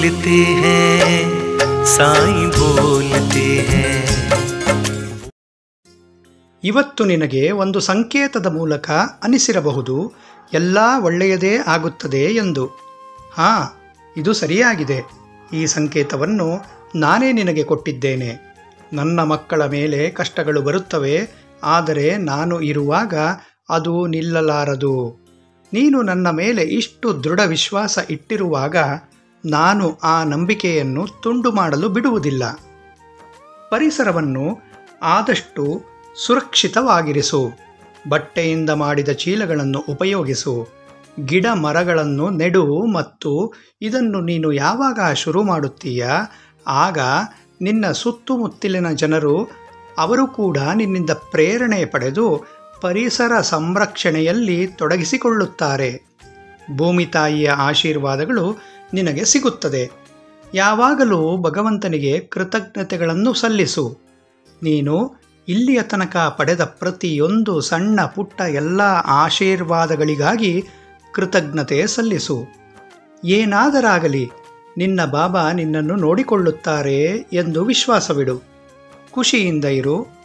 बोलते हैं साईं बोलते हैं ಇವತ್ತು ನಿನಗೆ ಒಂದು ಸಂಕೇತದ ಮೂಲಕ ಅನಿಸಿರಬಹುದು ಎಲ್ಲ ಒಳ್ಳೆಯದೇ ಆಗುತ್ತದೆ ಎಂದು ಹಾ ಇದು ಸರಿಯಾಗಿದೆ ಈ ಸಂಕೇತವನ್ನು ನಾನೇ ನಿನಗೆ ಕೊಟ್ಟಿದ್ದೇನೆ ನನ್ನ ಮಕ್ಕಳ ಮೇಲೆ ಕಷ್ಟಗಳು ಬರುತ್ತವೆ ಆದರೆ ನಾನು ಇರುವಾಗ ಅದು ನಿಲ್ಲಲಾರದು ನೀನು ನನ್ನ ಮೇಲೆ ಇಷ್ಟು ದೃಢ ವಿಶ್ವಾಸ ಇಟ್ಟಿರುವಾಗ ನಾನು ಆ ನಂಬಿಕೆಯನ್ನು ತುಂಡು ಮಾಡಲು ಬಿಡುವುದಿಲ್ಲ ಪರಿಸರವನ್ನು ಆದಷ್ಟು ಸುರಕ್ಷಿತವಾಗಿರಿಸು ಬಟ್ಟೆಯಿಂದ ಮಾಡಿದ ಚೀಲಗಳನ್ನು ಉಪಯೋಗಿಸು ಗಿಡ ಮರಗಳನ್ನು ನೆಡು ಮತ್ತು ಇದನ್ನು ನೀನು ಯಾವಾಗ ಶುರು ಮಾಡುತ್ತೀಯ ಆಗ ನಿನ್ನ ಸುತ್ತಮುತ್ತಲಿನ ಜನರು ಅವರು ಕೂಡ ನಿನ್ನಿಂದ ಪ್ರೇರಣೆ ಪಡೆದು ಪರಿಸರ ಸಂರಕ್ಷಣೆಯಲ್ಲಿ ತೊಡಗಿಸಿಕೊಳ್ಳುತ್ತಾರೆ ಭೂಮಿ ತಾಯಿಯ ಆಶೀರ್ವಾದಗಳು ನಿನಗೆ ಸಿಗುತ್ತದೆ ಯಾವಾಗಲೂ ಭಗವಂತನಿಗೆ ಕೃತಜ್ಞತೆಗಳನ್ನು ಸಲ್ಲಿಸು ನೀನು ಇಲ್ಲಿಯ ತನಕ ಪಡೆದ ಪ್ರತಿಯೊಂದು ಸಣ್ಣ ಪುಟ್ಟ ಎಲ್ಲ ಆಶೀರ್ವಾದಗಳಿಗಾಗಿ ಕೃತಜ್ಞತೆ ಸಲ್ಲಿಸು ಏನಾದರಾಗಲಿ ನಿನ್ನ ಬಾಬಾ ನಿನ್ನನ್ನು ನೋಡಿಕೊಳ್ಳುತ್ತಾರೆ ಎಂದು ವಿಶ್ವಾಸವಿಡು ಖುಷಿಯಿಂದ ಇರು